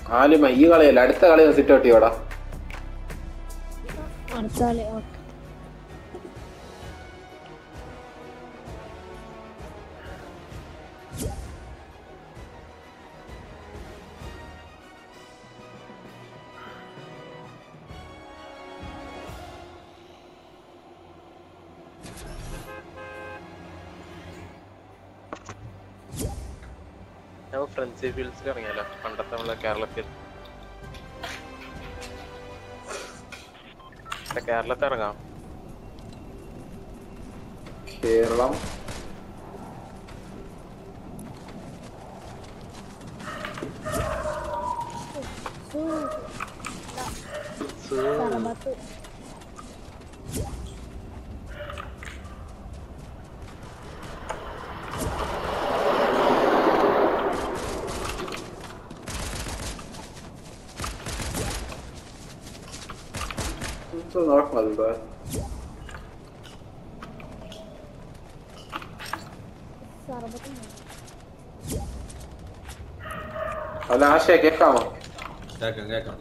ആലുമ ഈ കളിയല്ല അടുത്ത കളി സിറ്റ് ഔട്ട് ചെയ്യോടാ അടുത്ത കളി ഓക്കെ ഞാൻ ഫ്രണ്ട്സി ഫീൽഡ്സിൽ ഇറങ്ങിയല്ലോ പണ്ടത്തെ നമ്മളെ കേരളത്തിൽ ഇവിടെ കേരളത്തിൽ ഇറങ്ങാം കേരളം സർബത്ത് നോക്കണം ഇപ്പൊ സർബത്ത് അല്ല ആശയ കേക്കാമോ കേക്കാം കേക്കാം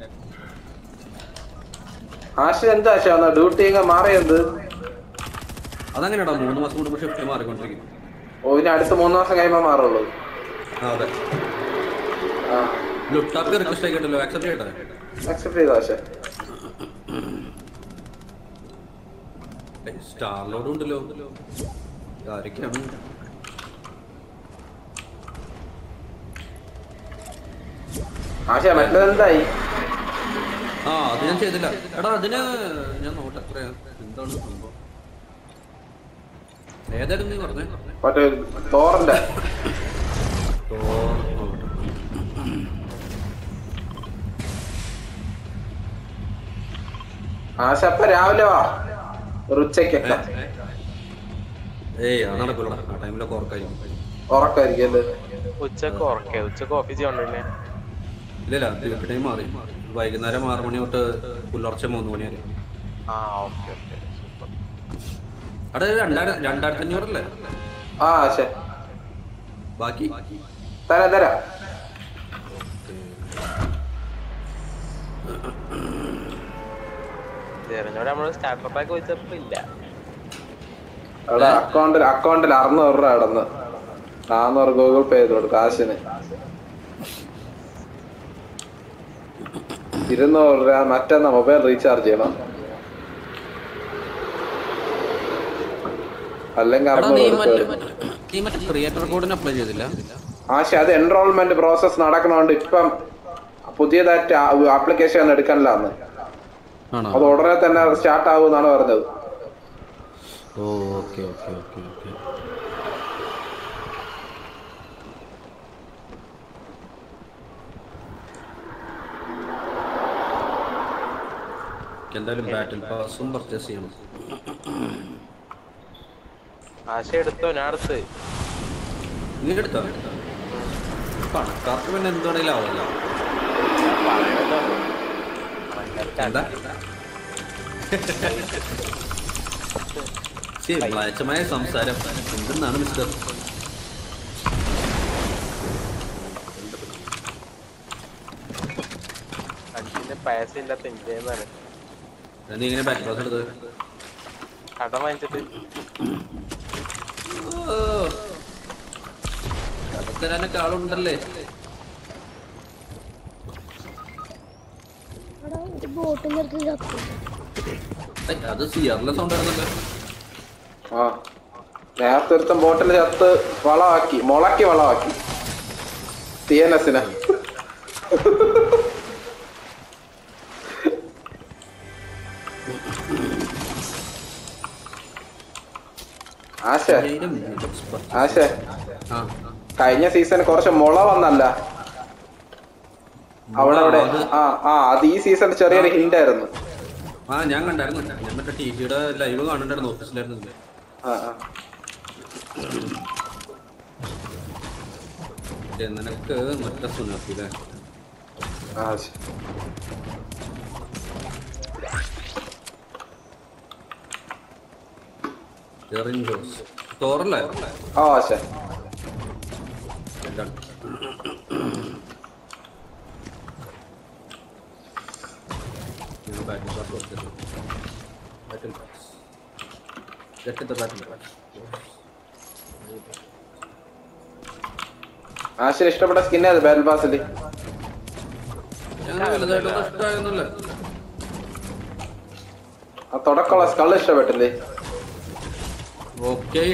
ആശ എന്താ ആശ വന്ന ഡ്യൂട്ടി അങ്ങ് മാറിയത് അതങ്ങനെയാടാ മൂന്ന് മാസം കൂടുമ്പോൾ ഷിഫ്റ്റ് മാറിക്കൊണ്ടിരിക്കും ഓ ഇനി അടുത്ത മൂന്ന് മാസം കഴിയുമ്പോ മാറുള്ളൂ ആ അതെ ആ ലുട്ടാപ്പ് റിക്വസ്റ്റ് ആയിക്കണ്ടല്ലോ ആക്സെപ്റ്റ് ചെയ്യട്ടെ അക്സെപ്റ്റ് ചെയ്തോ ആശ സ്റ്റാറിലോടും ഉണ്ടല്ലോ ആരൊക്കെയാണ് ആശ മറ്റേതെന്തായി ആ അത് ഞാൻ ചെയ്തില്ല എടാ അതിന് ഞാൻ നോട്ടെ എത്രയാ എന്താണ് സംഭവം ഏതായിരുന്നു നീ പറഞ്ഞേ മറ്റേ തോറിന്റെ ഓ, നോക്കട്ടെ. ആശ അപ്പൊ രാവിലെ വാ ഒരു ഉച്ചക്കൊക്കെ ഏയ് അത് നടക്കൂല ആ ടൈമിലൊക്കെ ഓർക്കായിരിക്കും ഉറക്കായിരിക്കും അല്ലേ ഉച്ചക്ക് ഉറക്കേ ഉച്ചക്ക് ഓഫീസിൽ കൊണ്ടില്ലേ ഇല്ലല്ല ഡ്യൂട്ടി ടൈം മാറി വൈകുന്നേരം ആറ് മണി തൊട്ട് പുലർച്ചെ മൂന്ന് മണി വരെ ആ ഓക്കെ ഓക്കെ സൂപ്പർ അവിടെ രണ്ടായിരം രണ്ടായിരത്തി അഞ്ഞൂറല്ലേ ആ ആശ ബാക്കി തരാം തരാം ചെറിഞ്ഞോട് നമ്മള് സ്റ്റാർട്ടർ പാക്ക് വെച്ചപ്പോ ഇല്ല അവിടെ അക്കൗണ്ടിൽ അക്കൗണ്ടിൽ അറുന്നൂറ് രൂപ കിടന്ന് നാന്നൂറ് ഗൂഗിൾ പേ ചെയ്ത് കൊടുക്കും കാശിന് ഇരുന്നൂറ് രൂപ മറ്റന്നാ മൊബൈൽ റീചാർജ് ചെയ്യണം അല്ലെങ്കിൽ എടാ നീ അറുന്നൂറ് മറ്റേ കൊടുക്കും നീ മറ്റേ ക്രിയേറ്റർ കോഡിന് അപ്ലൈ ചെയ്തില്ല ആശ അത് എൻറോൾമെന്റ് പ്രോസസ് നടക്കണോണ്ട് ഇപ്പം പുതിയതായിട്ട് ആപ്ലിക്കേഷൻ ഒന്നും എടുക്കണില്ലാന്ന് ആണോ അത് ഉടനെ തന്നെ സ്റ്റാർട്ട് ആകുമെന്നാണ് പറഞ്ഞത് oh okay okay okay okay എന്തായാലും ബാറ്റിൽ പാസും പർച്ചേസ് ചെയ്യണം ആശ എടുത്തോ ഞാൻ അടുത്ത് നീ എടുത്തോ പണക്കാർക്ക് പിന്നെ എന്താണെങ്കിലും ആവില്ല പറയണല്ലോ എന്താ ശരി മ്ലേച്ഛമായ സംസാരം എന്തെന്നാണ് മിസ്റ്റർ അഞ്ചിന് പൈസ ഇല്ലാത്ത ഇന്ത്യന്നാണ് നീ ഇങ്ങനെ ബാക്ക് പാസ് എടുത്തത് കടം വാങ്ങിച്ചിട്ട് തരാനൊക്കെ ആളുണ്ടല്ലേ അവിടെ ഒരു ബോട്ടിന്റെ അടുത്ത് ചത്തു ഏയ്, അത് സിയറിലെ സൗണ്ട് ആയിരുന്നല്ലോ ആ നേരത്തെ ഒരുത്തൻ ബോട്ടിൽ ചത്ത് വളമാക്കി മുളക്കി വളമാക്കി സി എൻ എസിനെ ആശ ആശ ആ കഴിഞ്ഞ സീസൺ കുറച്ച് മുള വന്നല്ല അവിടെ അവിടെ അത് ആ ആ അത് ഈ സീസൺ ചെറിയൊരു ഹിന്റ് ആയിരുന്നു ആ ഞാൻ കണ്ടായിരുന്നു ഞാൻ മറ്റേ ടി വിയുടെ ലൈവ് കാണണ്ടായിരുന്നു ഓഫീസിലായിരുന്നു ആ ആ നിനക്ക് മറ്റേ സുനാപ്പില്ലേ ആ ശ- ജെറിൻ ജോസ് തോറല്ലേ ആ ആശ എന്താണ് പാസ് കൊടുത്തത് battle pass get the battle pass ആശിന് ഇഷ്ടപ്പെട്ട സ്കിൻ ഏത് ബാറ്റിൽ പാസിൽ ഞാൻ വലുതായിട്ടൊന്നും ഇഷ്ടമായിരുന്നില്ല ആ തുടക്കമുള്ള സ്കൾ ഇഷ്ടപ്പെട്ടില്ലേ ഓക്കെ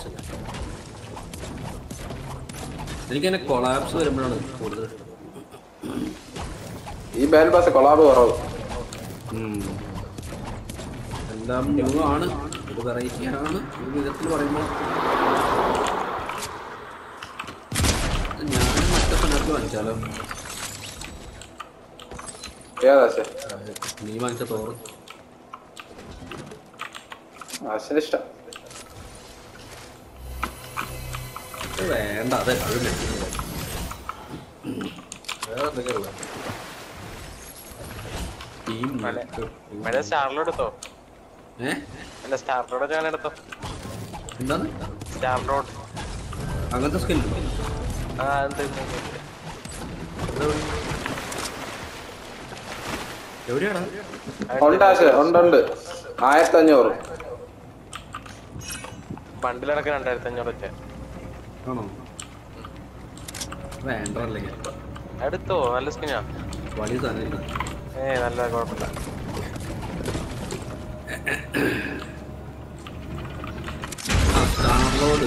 എനിക്കതിനെ കൊളാപ്സ് വരുമ്പോഴാണ് കൂടുതൽ ഇഷ്ടം ഈ ബാറ്റിൽ പാസ് കൊളാബ് കുറവ് എല്ലാം ന്യൂ ആണ് ഒരു വെറൈറ്റി ആണ് ഒരു വിധത്തിൽ പറയുമ്പോൾ ഞാൻ മറ്റേ സ്ഥലത്ത് വാങ്ങിച്ചാലോ ഏതാ ആശ നീ വാങ്ങിച്ച തോറ് ആശിന് ഇഷ്ടം ഇത് വേണ്ട അതെ അത് വേണ്ട. വേറെ എന്തൊക്കെയാ ഉള്ളത്? ടീം മല- ടീം. മറ്റേ സ്റ്റാറിലോട് എടുത്തോ ഏ അല്ല സ്റ്റാറിലോട് ഞാൻ എടുത്തോ എന്താണ് സ്റ്റാർ റോഡ് അങ്ങനത്തെ സ്കിൽ ആ എന്ത് എവിടെയാടാ ഉണ്ട് ആശ ഉണ്ട് ഉണ്ട് ആയിരത്തി അഞ്ഞൂറ് ബണ്ടിലടക്കം രണ്ടായിരത്തി അഞ്ഞൂറ് വെച്ചേ ആണോ വേണ്ട അല്ലെങ്കിൽ എടുത്തോ നല്ല സ്കിനാ വലിയ സാധനം ഏ നല്ല കുഴപ്പമില്ല സ്റ്റാർലോഡ്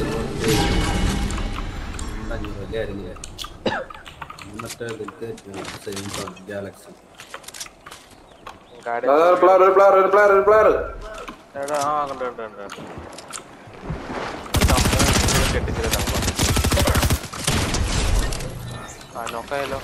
അഞ്ഞൂറ് വലിയ ആയിരുന്നില്ല മറ്റേ ഇതിലേക്ക് സെയിം സാധനം ഗാലക്സി ഗാഡി ഒരു പ്ലെയർ ഒരു പ്ലെയർ ഒരു പ്ലെയർ ഒരു പ്ലെയർ എടാ, ആ കണ്ടു കണ്ടു കണ്ടു കണ്ടു. സംഭവം കെട്ടിച്ചില്ല സംഭവം ആ നോക്കായല്ലോ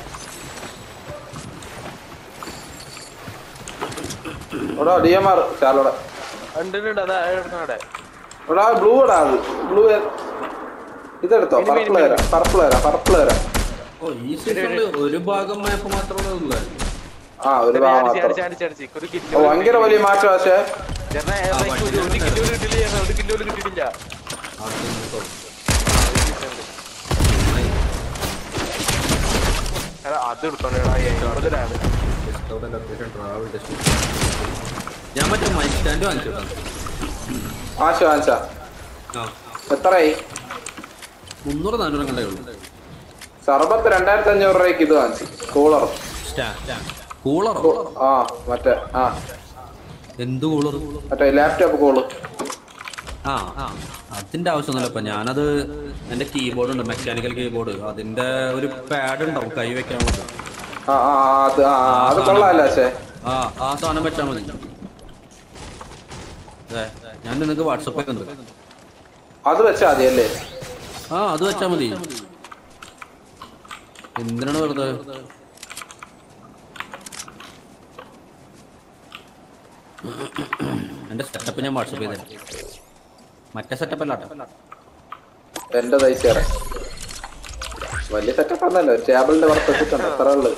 ഇവിടെ ഡി എം ആർ ചാലോടെ ഉണ്ട് ഉണ്ട്, ഉണ്ട് അതാ എടുക്കണം അവിടെ ഇവിടെ ബ്ലൂ ഇടാ അത് ബ്ലൂ ഇതെടുത്തോ പർപ്പിൾ തരാം പർപ്പിൾ തരാം പർപ്പിൾ തരാം ഓ ഈ സീസണിൽ ഒരു ഭാഗം മാപ്പ് മാത്രമേ ഉള്ളൂ ആ ഒരു ഭാഗം അടിച്ച് മാത്രം അടിച്ച് അടിച്ച് അടിച്ച് ഒരു ഓ, കിലോ ഭയങ്കര വലിയ മാറ്റം പക്ഷേ ചേട്ടനെ ഒരു ഒരു കിലോ കിട്ടില്ല ചേട്ടാ, ഒരു കിലോ കിട്ടിയിട്ടില്ല എടാ, അത് എടുത്തോണ്ടാ എൺപതിലാണ് ലൊക്കേഷൻ ട്രാവൽ ഞാൻ മറ്റേ മൈക്ക് സ്റ്റാൻഡ് വാങ്ങിച്ചു ആശ വാങ്ങിച്ച ആ എത്രയായി മുന്നൂറ് നാനൂറ് കണ്ടേ ഉള്ളൂ സർബത്ത് രണ്ടായിരത്തി അഞ്ഞൂറ് രൂപയ്ക്ക് ഇത് വാങ്ങിച്ചു കൂളർ കൂളറോ ആ മറ്റേ ആ എന്ത് കൂളർ മറ്റേ ലാപ്ടോപ്പ് കൂള് ആ ആ അതിന്റെ ആവശ്യമൊന്നുമില്ല ഇപ്പൊ ഞാനത് എന്റെ കീബോർഡ് ഉണ്ട് മെക്കാനിക്കൽ കീബോർഡ് അതിന്റെ ഒരു പാഡ് ഉണ്ടാവും കൈ വെക്കാൻ വേണ്ടി ആ ആ ആ, അത് ആ ആ, അത് കൊള്ളാമല്ലോ പക്ഷേ ആ ആ സാധനം വെച്ചാൽ മതി അതെ ഞാൻ നിനക്ക് വാട്സപ്പ് ഉണ്ട് അത് വെച്ചാ മതി അല്ലേ ആ അത് വെച്ചാ മതി എന്തിനാണ് വെറുതെ എന്റെ സെറ്റപ്പ് ഞാൻ വാട്സപ്പ് ചെയ്തരാം മറ്റേ സെറ്റപ്പ് അല്ല കേട്ടോ എന്റെ തയ്ച്ചേറെ വലിയ സെറ്റപ്പ് ഒന്നല്ല ടേബിളിന്റെ പുറത്ത് വെച്ചിട്ടുണ്ട് അത്ര ഉള്ളു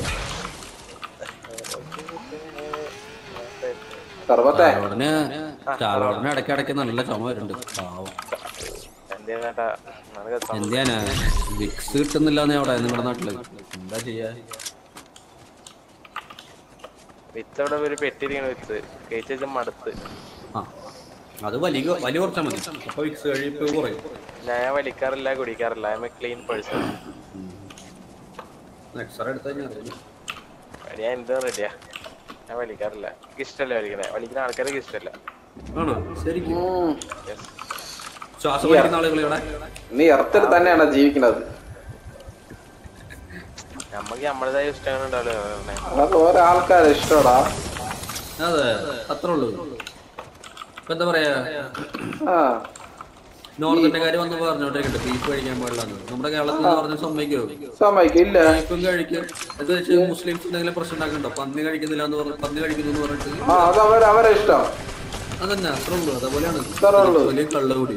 സർബത്തെ ചാലോടന് ചാലോടന് ഇടയ്ക്കിടയ്ക്ക് നല്ല ചുമ വരുന്നുണ്ട് പാവം എന്തേ ചേട്ടാ നിനക്ക് സം- എന്തിനാ വിക്സ് കിട്ടുന്നില്ല അവിടെ നിങ്ങളുടെ നാട്ടില് എന്താ ചെയ്യാ വിത്ത് അവിടെ ഒരു പെട്ടിരിക്കണ വിത്ത് കേച്ച് വെച്ച മടുത്ത് ആ അത് വലിയ വലിയ കുറച്ചാൽ മതി അപ്പൊ വിക്സ് കഴിയുമ്പോ കുറയും ഞാൻ വലിക്കാറില്ല കുടിക്കാറില്ല I am a clean person X-ray എടുത്തു കഴിഞ്ഞാൽ ഞാൻ എന്ത് റെഡിയാ ഞാൻ വലിക്കാറില്ല എനിക്ക് ഇഷ്ടമല്ല വലിക്കണേ വലിക്കുന്ന ആൾക്കാർക്ക് ഇഷ്ടമല്ല ആണോ ശരിക്കും ഉം. Yes. ശ്വാസം വലിക്കുന്ന ആളുകൾ ഇവിടെ നീ എർത്തിൽ തന്നെയാണ് ജീവിക്കുന്നത് നമുക്ക് നമ്മുടേതായ ഇഷ്ടങ്ങൾ ഉണ്ടാവല്ലോ അത് ഓരോ ആൾക്കാരെ ഇഷ്ടടാ അതെ അത്രേ ഉള്ളൂ ഇപ്പൊ എന്താ പറയാ ആ നോർത്തിന്റെ കാര്യം വന്ന് പറഞ്ഞോണ്ടിരിക്കട്ടെ ബീഫ് കഴിക്കാൻ പാടില്ലെന്ന് നമ്മുടെ കേരളത്തിൽ നിന്ന് പറഞ്ഞ സമ്മതിക്കോ സമ്മതിക്കില്ല ബീഫും കഴിക്കും എന്താ വെച്ചാൽ മുസ്ലിംസ് എന്തെങ്കിലും പ്രശ്നം ഉണ്ടാക്കണ്ടോ പന്നി കഴിക്കുന്നില്ല എന്ന് പറഞ്ഞ് പന്നി കഴിക്കുന്നു എന്ന് പറഞ്ഞിട്ട് ആ അത് അവർ അവരെ ഇഷ്ടം അതന്നെ അത്രേ ഉള്ളൂ അതേപോലെയാണ് അത്രേ ഉള്ളൂ. വലിയ കള്ളുകൂടി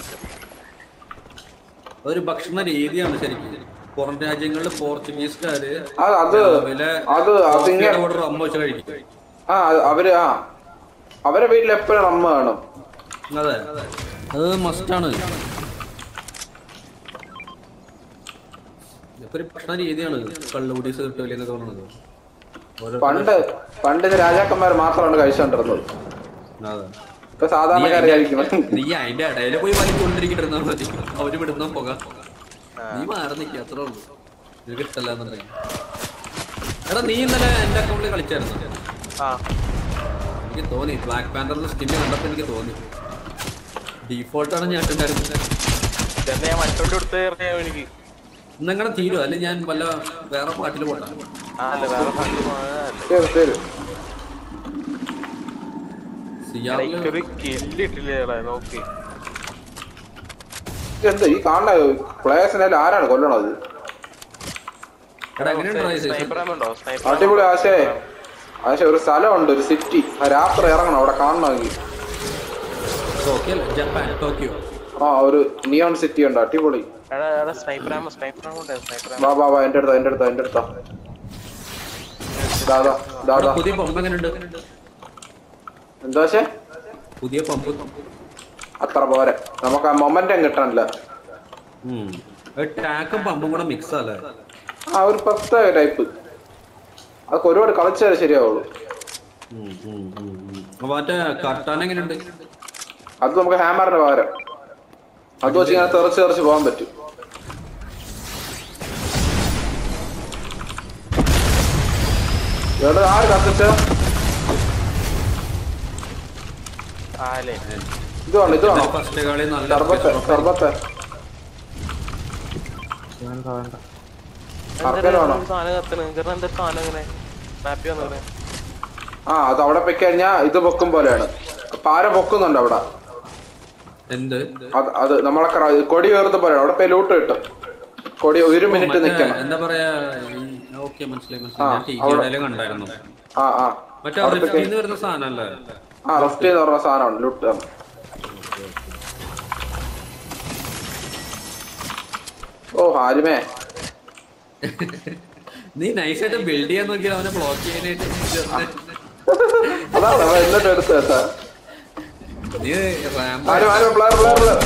ഒരു ഭക്ഷണ രീതിയാണ് ശരിക്കും പുറം രാജ്യങ്ങളിൽ പോർച്ചുഗീസുകാര് അത് അത് രാവിലെ അത് അതിങ്ങനെ കോഫിയുടെ കൂടെ റമ്മ വെച്ച് കഴിക്കും ആ അവര് ആ അവരെ വീട്ടിൽ എപ്പോഴും അമ്മ കാണും അതെ അത് മസ്റ്റാണ് ഇതൊക്കെ ഒരു ഭക്ഷണ രീതിയാണ് കള്ളുകൂടി സീർട്ടോലി എന്നൊക്കെ പറയുന്നത് ഓരോ പണ്ട് പണ്ട് ഇത് രാജാക്കന്മാർ മാത്രമാണ് കഴിച്ചോണ്ടിരുന്നത് അതെ ഇപ്പൊ സാധാരണക്കാർ കഴിക്കണം നീ അതിന്റെ ഇടയില് പോയി വലിച്ചുകൊണ്ടിരിക്കണ്ടിരുന്നാ മതി അവര് വിടുന്ന പുക നീ മാറി നിൽക്കുക അത്രേ ഉള്ളൂ നിനക്ക് ഇഷ്ടമല്ലെന്നുണ്ടെങ്കിൽ എടാ നീ ഇന്നലെ എന്റെ അക്കൗണ്ടിൽ കളിച്ചായിരുന്നു ആ എനിക്ക് തോന്നി ബ്ലാക്ക് പാന്തറിന്റെ സ്കിന്ന് കണ്ടപ്പോ എനിക്ക് തോന്നി ഡീഫോൾട്ടാണ് ഞാൻ ഇട്ടുണ്ടായിരുന്നത് ഇതെന്നെ ഞാൻ മറ്റോട്ട് കൊടുത്ത് കയറിയാ എനിക്ക് ഇന്നങ്ങനെ തീരുമോ അല്ലെങ്കിൽ ഞാൻ വല്ല വേറെ പാട്ടിൽ പോട്ടാ ആ അല്ല വേറെ ഫണ്ട് പോകാനല്ലേ ശരി ശരി സിയാറില് എനിക്കൊരു കില്ലിട്ടില്ലേ നോക്കി എന്ത് ഈ കാണുന്ന പ്ലേയേഴ്സിനെ ആരാണ് കൊല്ലണത് എടാ എങ്ങനെയുണ്ട് റൈസ് സ്നൈപ്പർ ഉണ്ടോ സ്നൈപ്പർ അടിപൊളി ആശേ ആശേ ഒരു സ്ഥലമുണ്ട് ഒരു സിറ്റി രാത്രി ഇറങ്ങണം അവിടെ കാണണമെങ്കിൽ ടോക്കിയോ അല്ല ജപ്പാൻ ടോക്കിയോ ആ ഒരു നിയോൺ സിറ്റി ഉണ്ട് അടിപൊളി എടാ എടാ sniper ammo sniper ammo sniper വാ വാ വാ എന്റെ അടുത്താ എന്റെ അടുത്താ എന്റെ അടുത്താ ദാദാ എടാ, ദാദാ പുതിയ പമ്പ് എങ്ങനെയുണ്ട് എന്താ പക്ഷേ പുതിയ പമ്പ് അത്ര പോരെ നമുക്ക് ആ മൊമെന്റം കിട്ടണില്ല ടാക്കും പമ്പും കൂടെ മിക്സ് അല്ലേ ആ ഒരു പ്രത്യേക ടൈപ്പ് അതൊക്കെ ഒരുപാട് കളിച്ചാലേ ശരിയാവുള്ളൂ ഉം, ഉം, ഉം, ഉം. അപ്പൊ മറ്റേ കട്ടാൻ എങ്ങനെയുണ്ട് അത് നമുക്ക് ഹാമറിന് പകരം അത് വെച്ച് ഇങ്ങനെ തെറിച്ച് തെറിച്ച് പോകാൻ പറ്റും ഇവിടെ ആര് കത്തിച്ച ആലേ ഇത് വേണം ഇത് വേണം ഫസ്റ്റ് കളി നല്ല സർബത്ത് സർബത്ത് അർക്കൽ വേണം സാധനം കത്തണ് കാരണം എന്താ സാധനം ഇങ്ങനെ മാപ്പി വന്നു ആ അത് അവിടെ പോയി കഴിഞ്ഞാൽ ഇത് പൊക്കും പോലെയാണ് പാര പൊക്കുന്നുണ്ട് അവിടെ എന്ത് അത് അത് നമ്മളെ ക്ര- കൊടി ഉയർത്ത പോലെയാണ് അവിടെ പോയി ലൂട്ട് കിട്ടും കൊടി ഒരു മിനിറ്റ് മറ്റേ നിൽക്കണം എന്താ പറയാ ഓക്കെ മനസ്സിലായി മനസ്സിലായി ഞാൻ ടി അവിടെ- വിയിലും കണ്ടായിരുന്നു ആ ആ മറ്റേ അവിടെ പോയി റിഫ്റ്റിന്ന് വരുന്ന സാധനല്ലേ ആ റെസ്റ്റ് എന്ന് പറഞ്ഞ സാധനമാണ് ലൂട്ട് ഓ ഹാരിമേ നീ നൈസായിട്ട് ബിൽഡ് ചെയ്യാൻ നോക്കിയാൽ അവനെ ബ്ലോക്ക് ചെയ്യാനായിട്ട് അതാണ് അവൻ എന്നിട്ട് എടുത്ത് കേട്ടാ നീ റാമ്പ് ആരും ആരും പ്ലെയർ പ്ലെയർ പ്ലെയർ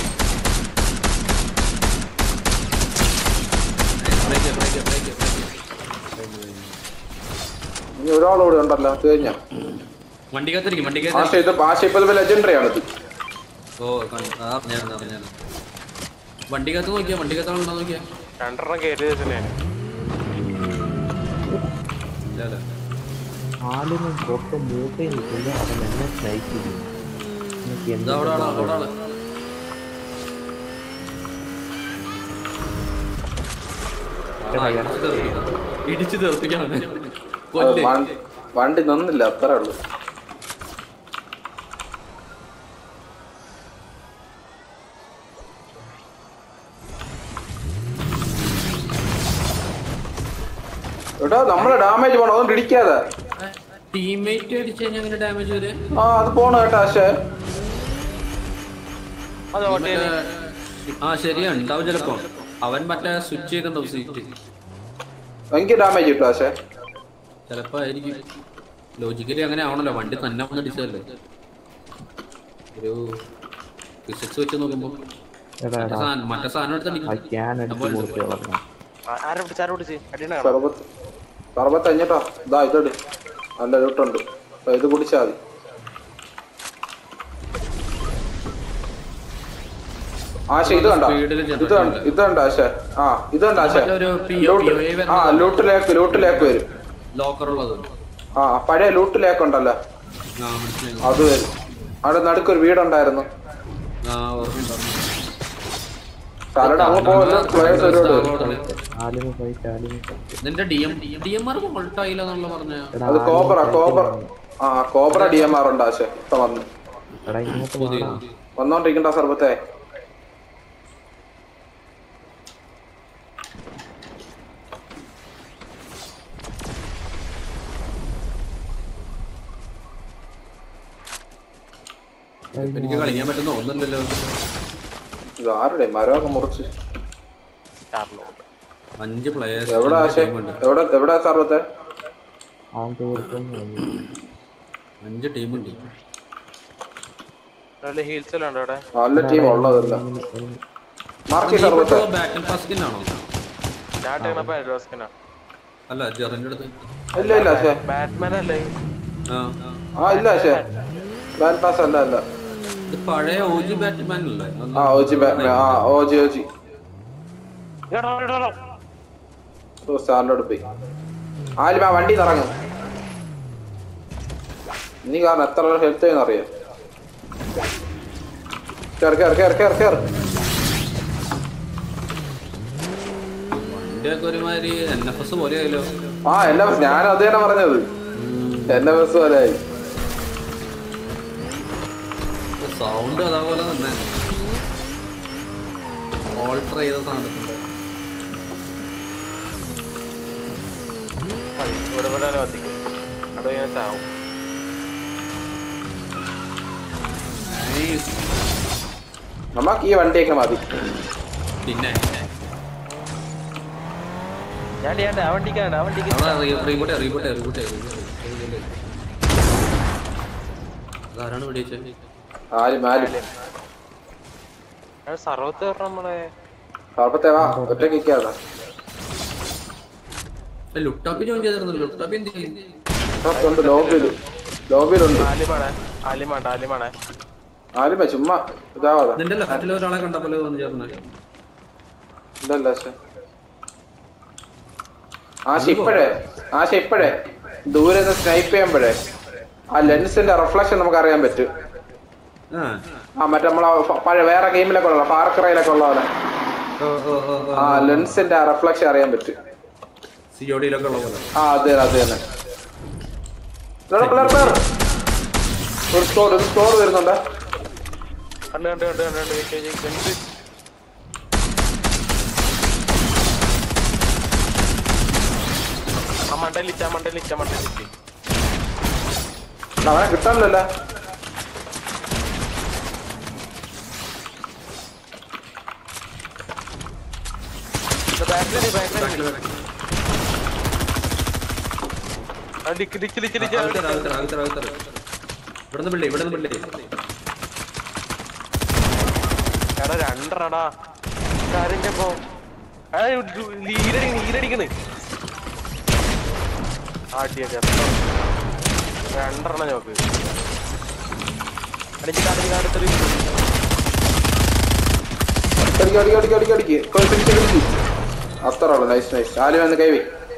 ഇനി ഒരാളൂടെ ഉണ്ടല്ലോ അത് കഴിഞ്ഞാ വണ്ടിക്കകത്തിരിക്കും ആശ വണ്ടിക്കകത്ത് ഇത് ആശ ഇപ്പൊ ലെജൻഡറി ആണ് ഇത് ഓ കണ്ട- ആ അറിഞ്ഞായിരുന്നു അറിഞ്ഞായിരുന്നു വണ്ടിക്കകത്ത് നോക്കിയാ വണ്ടിക്കകത്ത് ആളുണ്ടോ നോക്കിയാ രണ്ടെണ്ണം കയറി വെച്ചിട്ടുണ്ടായിരുന്നു ഇല്ല അല്ലേ ആളിനും പൊട്ടം മൂക്കയിൽ നിൽക്കില്ല അവൻ എന്നെ സ്നൈപ്പ് ചെയ്യും എനിക്ക് ഇതാ എന്താ അവിടെ ആളാ അവിടെ ആള് ആ, ഇടിച്ച് തെറിപ്പിക്കാം. ഇടിച്ച് തെറിപ്പിക്കാൻ അവനെ. അത് കൊല്ല് വണ്ടി- വണ്ടി നിന്നില്ല അത്രേ ഉള്ളു എടാ നമ്മളെ ഡാമേജ് പോണം അതുകൊണ്ട് ഇടിക്കാതെ ടീമേറ്റ് അടിച്ചു കഴിഞ്ഞാൽ അങ്ങനെ ഡാമേജ് വരെ ആ അത് പോണ കേട്ടോ ആശേ അത് ഓട്ടേ ആ ശരിയാണ് ഉണ്ടാവും ചിലപ്പോ അവൻ മറ്റേ സ്വിച്ച് ചെയ്തിട്ടുണ്ടാവും സീറ്റ് എനിക്ക് ഡാമേജ് കിട്ടും ആശേ ചിലപ്പോ ആയിരിക്കും ലോജിക്കലി അങ്ങനെ ആവണല്ലോ വണ്ടി തന്നെ വന്ന് ഡിസല്ലേ ഒരു ഫിസിക്സ് വെച്ച് നോക്കുമ്പോ എടാ മറ്റേ എടാ സാധനം മറ്റേ സാധനം എടുത്ത് ആ അടിക്കും. ക്യാൻ അടിച്ച് കൊടുത്ത് കളഞ്ഞു ആരെ പിടിച്ച് ആരെ പിടിച്ച് അടിയാണ് സർബത്ത് സർബത്ത് അഞ്ഞിട്ടോ ഇതാ ഇതെട് നല്ല ലൂട്ടുണ്ട് അപ്പൊ ഇത് കുടിച്ചാ മതി ആശ ഇത് കണ്ട സ്പീഡില് ഇത് കണ്ട ഇത് കണ്ട ആശ ആ ഇത് കണ്ട ആശ മറ്റേ ഒരു പി- ലൂട്ട് POA വരുന്നത് ആ ലൂട്ടിലേക്ക് ലൂട്ടിലേക്ക് വരും ലോക്കർ ഉള്ളത് ആ പഴയ ലൂട്ടിലേക്ക് ഉണ്ടല്ലോ ആ മനസ്സിലായി അത് വരും അവിടെ നടുക്കൊരു വീടുണ്ടായിരുന്നു ആ ഓർമ്മയുണ്ടായിരുന്നു. തലയുടെ അങ്ങ് പോകുന്ന പ്ലേയേഴ്സ് ഒരുപാട് വരും ആലിന് ഫൈറ്റ് ആലിന് ഫൈറ്റ് നിന്റെ D M D M R വോൾട്ടായില്ല എന്നുള്ള പറഞ്ഞ എടാ അത് കോബ്ര ആലിന് കോബ്ര fight ആ കോബ്ര ഡി എം ആർ ഉണ്ട് ആശ ഇപ്പൊ വന്ന് എടാ ഇങ്ങോട്ട് പുതിയ വാടാ. വന്നോണ്ടിരിക്കണ്ട സർബത്തെ എനിക്ക് കളിക്കാൻ പറ്റുന്ന ഒന്നുമില്ലല്ലോ ഇത് ആരുടെ മരമൊക്കെ മുറിച്ച് അഞ്ച് പ്ലേയേഴ്സ് എവിടെ ആശ എവിടെ എവിടെ സർബത്തെ അവൻ തീർക്കുന്നു അഞ്ച് ടീമുണ്ട് ഹീൽസ് എല്ലാം ഉണ്ടോ അവിടെ നല്ല ടീം ഉള്ളതല്ല മാർക്കി സർബത്തെ ബാറ്റിൽ പാസ്കിൻ ആണോ ഞാൻ ഇട്ടേക്കണപ്പോ അഡ്വാസ്കിനാ അല്ല ജെറിന്റെ അടുത്ത് ഇല്ല ഇല്ല പക്ഷേ ബാറ്റ്മാൻ അല്ലേ ആ ആ ഇല്ല പക്ഷേ ബാറ്റ് പാസ് അല്ല അല്ല ഇത് പഴയ ഓജി ബാറ്റ്മാൻ അല്ലേ അത് ആ ഓജി ബാറ്റ് ആ ഓജി ഓജി എടാ, എടാ, എടാ. സ്റ്റാറിലോട്ട് പോയി ആലിമ വണ്ടി ഇറങ്ങും നീ കാരണം എത്ര ഹെൽത്ത് ചെയ്യുന്ന അറിയാം കേറ് കേറ് കേറ് കേറ് കേറ് വണ്ടിയൊക്കെ ഒരുമാതിരി എൻ എഫ് എസ് പോലെ ആയല്ലോ ആ എന്നെ ഞാൻ അത് തന്നെ പറഞ്ഞത് എന്നെ ബസ് പോലെ ആയി സൗണ്ട് അതേപോലെ തന്നെ ഓൾട്ടർ ചെയ്ത സാധനത്തിന്റെ മതി, ഇവിടെ ഇവിടെ വരെ കത്തിക്കും അവിടെ ഇങ്ങനെ ചാവും Nice. നമുക്ക് ഈ വണ്ടിയൊക്കെ മതി പിന്നെ ഞാൻ ചെയ്യാണ്ട് ആ വണ്ടിക്കാണ് ആ വണ്ടിക്ക് റീബോട്ടെ റീബോട്ടെ റീബോട്ടെ അതാരാണ് വെടിവെച്ചത് ആലിം ആലിം ഞാൻ സർവത്ത് പറഞ്ഞ നമ്മളെ കുഴപ്പത്തെ വാ ഒറ്റ കിക്കാതെ ലുട്ടാപ്പി ജോയിൻ ചെയ്തിരുന്നു ലുട്ടാപ്പി എന്ത് ചെയ്യും ഉണ്ട് ലോബിയില് ലോബിയിലുണ്ട് ആലിമാണ് ആലിമാണ് ആലിമാണ് ആലിമ ചുമ്മാ ഇതാവാതെ നിന്റെ ലെഫ്റ്റിൽ ഒരാളെ കണ്ടപ്പോലെ വന്ന് ചേർന്നു ഇല്ലല്ല പക്ഷെ ആശ ഇപ്പഴേ ആശ ഇപ്പഴേ ദൂരെ നിന്ന് സ്നൈപ്പ് ചെയ്യുമ്പോഴേ ആ ലെൻസിന്റെ റിഫ്ലക്ഷൻ നമുക്ക് അറിയാൻ പറ്റും ആ ആ മറ്റേ നമ്മളെ ഫ- പഴയ വേറെ ഗെയിമിലൊക്കെ ഉള്ള ഫാർക്രയിലൊക്കെ ഉള്ള പോലെ ഓ ഓ ഓ ഓ ആ ലെൻസിന്റെ ആ റിഫ്ലക്ഷൻ അറിയാൻ പറ്റും സിയോഡിയിലൊക്കെ ഉള്ള പോലെ ആ അത് തന്നെ അത് തന്നെ ഇവിടെ പിള്ളേർ പേർ ഒരു സ്റ്റോർ ഒരു സ്റ്റോർ വരുന്നുണ്ട് കണ്ട് കണ്ട് കണ്ട് കണ്ട് കണ്ട് വെയിറ്റ് ചെയ്ത് എന്ത് ആ മണ്ടലിച്ച മണ്ടലിച്ച മണ്ടലിച്ച് അവനെ കിട്ടാനില്ലല്ലോ ബാക്കിൽ ബാക്കിൽ ഡിക്ക് ഡിക്ക് ഡിക്ക് ഡിക്ക് ആൾക്കാർ, ആൾക്കാർ, ആൾക്കാർ, ആൾക്കാർ. ഇവിടുന്ന് പിള്ളേ ഇവിടുന്ന് പിള്ളേ എടാ രണ്ടെണ്ണടാ കാര്യം പോ നീരടി നീരടിക്കണ് ആട്ടിയൊക്കെ രണ്ടെണ്ണം നോക്ക് അടിച്ച് കാട്ടിച്ച് കാട്ടത്തില് അടിക്ക് അടിക്ക് അടിക്ക് അടിക്ക് അടിക്ക് കൊ- പിടിച്ച് പിടിച്ച് അത്ര ഉള്ളു നൈസ് നൈസ് ആലും വന്ന് കൈവി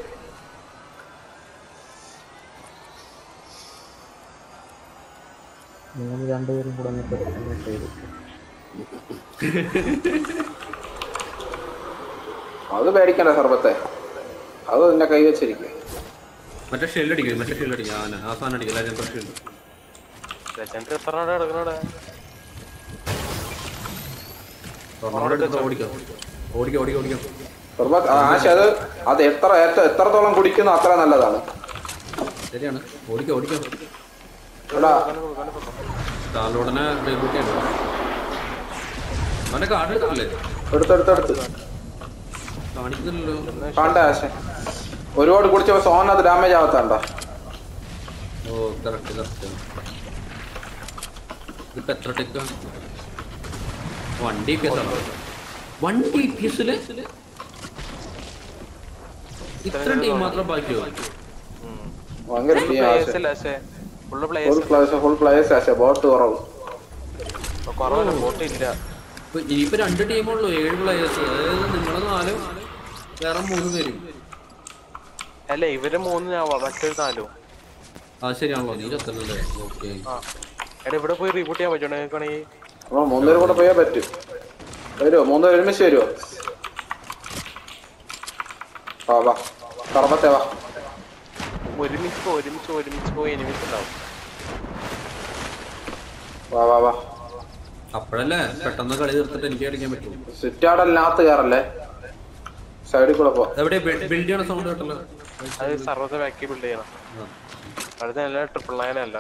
നിങ്ങൾ രണ്ടുപേരും കൂടെ അങ്ങോട്ട് അങ്ങോട്ട് ചെയ്തു അത് പേടിക്കണ്ട സർബത്തെ അത് നിന്നെ കൈ വെച്ചിരിക്കും മറ്റേ ഷെല്ല് അടിക്കും മറ്റേ ഷെല്ല് അടിക്കും ആ ആ സാധനം അടിക്കില്ല ജനറൽ ഷെല്ല് ലക്ഷന്റെ എത്ര കിടക്കണോടെ സ്വർണ്ണോടെ എടുത്ത് ഓടിക്കാം ഓടിക്കാം ഓടിക്കാം ഓടിക്കാം സർബത്ത് ആശ അത് അത് എത്ര എത്ര- എത്രത്തോളം കുടിക്കുന്നു അത്ര നല്ലതാണ് ശരിയാണ് ഓടിക്കാം ഓടിക്കാം എടാ കാലോടനെ റീബൂട്ട് ചെയ്യണം അവന്റെ കാർഡ് എടുത്തില്ലേ എടുത്തെടുത്തെടുത്ത് കാണിക്കുന്നില്ലല്ലോ കണ്ട ആശ ഒരുപാട് കുടിച്ചപ്പോ സോനത് ഡാമേജ് ആവത്തണ്ട ഓ കറക്റ്റ് കറക്റ്റ് ഇതിപ്പോ എത്ര ടെക്കാണ് വൺ ഡി പി എസ് ആണ് വൺ ഡി പി എസില് ഇത്ര ടീം മാത്രം ബാക്കിയോ ഭയങ്കര ടീം ആശ പ്ലേയേഴ്സ് അല്ല പക്ഷേ full full players place full players ആശ ബോട്ട് കുറവ് കുറവല്ല ബോട്ട് ഇല്ല ഇപ്പൊ ഇനിയിപ്പോ രണ്ട് ടീമുള്ളൂ ഏഴ് പ്ലേയേഴ്സ് അതായത് നിങ്ങൾ നാലും വേറെ മൂന്ന് പേരും അല്ല ഇവര് മൂന്ന് ഞാൻ മറ്റൊരു നാലും അത് ശരിയാണല്ലോ നീ ചത്തല്ലേ ഓക്കെ ആ എടാ ഇവിടെ പോയി റീബൂട്ട് ചെയ്യാൻ പറ്റുമോ നിങ്ങൾക്കാണെങ്കിൽ അപ്പൊ മൂന്നുപേരും കൂടെ പോയാൽ പറ്റും വരുമോ മൂന്നുപേരും ഒരുമിച്ച് വരുമോ വാ വാ സർബത്തെ വാ ഒരുമിച്ച് പോ, ഒരുമിച്ച് പോ, ഒരുമിച്ച് പോയി എനിമിച്ച് ഉണ്ടാവും വാ വാ വാ അപ്പോഴല്ലേ പെട്ടെന്ന് കളി തീർത്തിട്ട് എനിക്ക് കളിക്കാൻ പറ്റും സിറ്റാടലിനകത്ത് കയറല്ലേ സൈഡിൽ കൂടെ പോ എവിടെ ബിൽഡ് ചെയ്യണ സൗണ്ട് കേട്ടല്ലോ അത് സർവത്തെ ബാക്കി ബിൽഡ് ചെയ്യണം ആ. അടുത്ത നല്ല ട്രിപ്പിൾ നയൻ അല്ല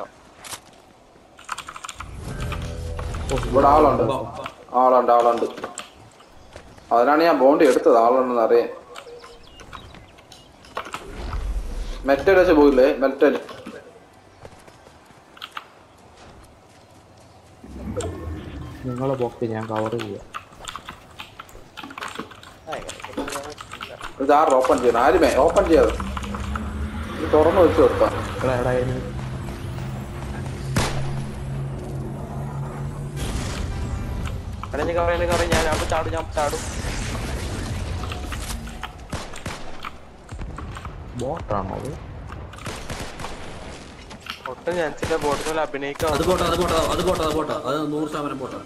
ഇവിടെ ആളുണ്ട് ആളുണ്ട് ആളുണ്ട് അതിനാണ് ഞാൻ ബോണ്ടി എടുത്തത് ആളുണ്ടെന്ന് അറിയാൻ മെറ്റൽ വെച്ച് പോയില്ലേ മെറ്റൽ നിങ്ങളെ ബോക്സ് ഞാൻ കവർ ചെയ്യാം ഇത് ആറ് ഓപ്പൺ ചെയ്യണം ആരുമേ ഓപ്പൺ ചെയ്യാതെ തുറന്നു വെച്ച് കൊടുത്താ എടാ എടാ enemy. എടാ ഞാൻ കവറ കവറ ഞാൻ അവിടെ ചാടും ഞാൻ ചാടും ബോട്ടാണോ അത് ഒട്ടും ഞാൻ ചില ബോട്ടിൽ അഭിനയിക്കാൻ അത് പോട്ടെ അത് പോട്ടെ അത് പോട്ടെ അത് പോട്ടെ അത് നൂറ് ശതമാനം പോട്ടെ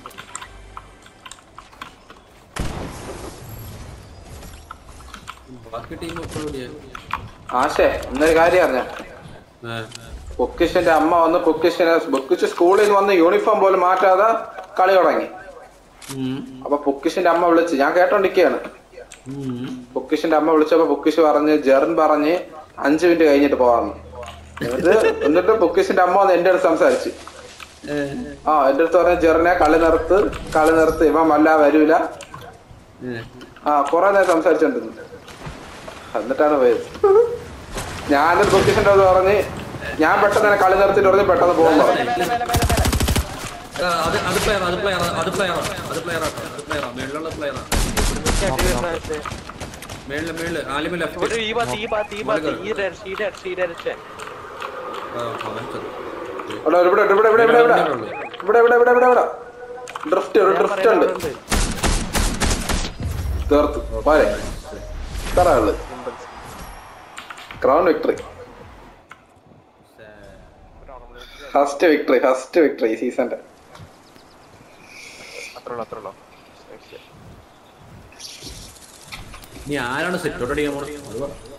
ബാക്കി ടീം എപ്പോഴും എവിടെയാ? ആശേ എന്നൊരു കാര്യം അറിഞ്ഞ ഏ, പൊക്കിഷിന്റെ അമ്മ വന്ന് പൊക്കിഷിനെ പൊക്കിഷ് സ്കൂളിൽ നിന്ന് വന്ന് യൂണിഫോം പോലും മാറ്റാതെ കളി തുടങ്ങി ഉം, അപ്പൊ പൊക്കിഷിന്റെ അമ്മ വിളിച്ച് ഞാൻ കേട്ടോണ്ടിരിക്കുകയാണ് ഉം. പൊക്കിഷിന്റെ അമ്മ വിളിച്ചപ്പോ പൊക്കിഷ് പറഞ്ഞ് ജെറിൻ പറഞ്ഞ് അഞ്ചു മിനിറ്റ് കഴിഞ്ഞിട്ട് പോവാന്ന് എന്നിട്ട് എന്നിട്ട് പൊക്കിഷിന്റെ അമ്മ വന്ന് എന്റെ അടുത്ത് സംസാരിച്ച് ഏ, ആ എന്റെ അടുത്ത് പറഞ്ഞ ജെറിനെ കളി നിർത്ത് കളി നിർത്ത് ഇവൻ വല്ല വരൂല ഏ. ആ കുറെ നേരം സംസാരിച്ചോണ്ടിരുന്നു എന്നിട്ടാണ് പോയത് ഞാനൊരു പൊക്കിഷിന്റെ അടുത്ത് പറഞ്ഞ് ഞാൻ പെട്ടെന്ന് തന്നെ കളി നിർത്തിട്ട് പറഞ്ഞ് പെട്ടെന്ന് പോകുമ്പോ എടാ, അത് അത് പ്ലെയർ അത് പ്ലെയർ അത് പ്ലെയർ അത് പ്ലെയർ അത് പ്ലെയർ മേളിലുള്ള പ്ലെയർ മേളില് മേളില് ആലിമ ഇവിടെ ലെഫ്റ്റ് ഈ ഭാഗത്ത് ഈ ഭാഗത്ത് ഈ ഭാഗത്ത് ഈ ഡയറക്ഷൻ ഈ ഡയറക്ഷൻ ഈ ഡയറക്ഷൻ ഇവിടെ ഇവിടെ ഇവിടെ ഇവിടെ ഇവിടെ ഇവിടെ ഇവിടെ ഇവിടെ ഇവിടെ ഇവിടെ ഇവിടെ ഡ്രിഫ്റ്റ് ഒരു ഡ്രിഫ്റ്റ് ഉണ്ട് തീർത്തു പോരെ ഇത്ര ഉള്ളു crown victory first victory first victory ഈ സീസന്റെ അത്രേ ഉള്ളൂ അത്രേ ഉള്ളൂ നീ ആരാണ് സെറ്റോട്ട് അടിക്കാൻ പോണത് അത് പറ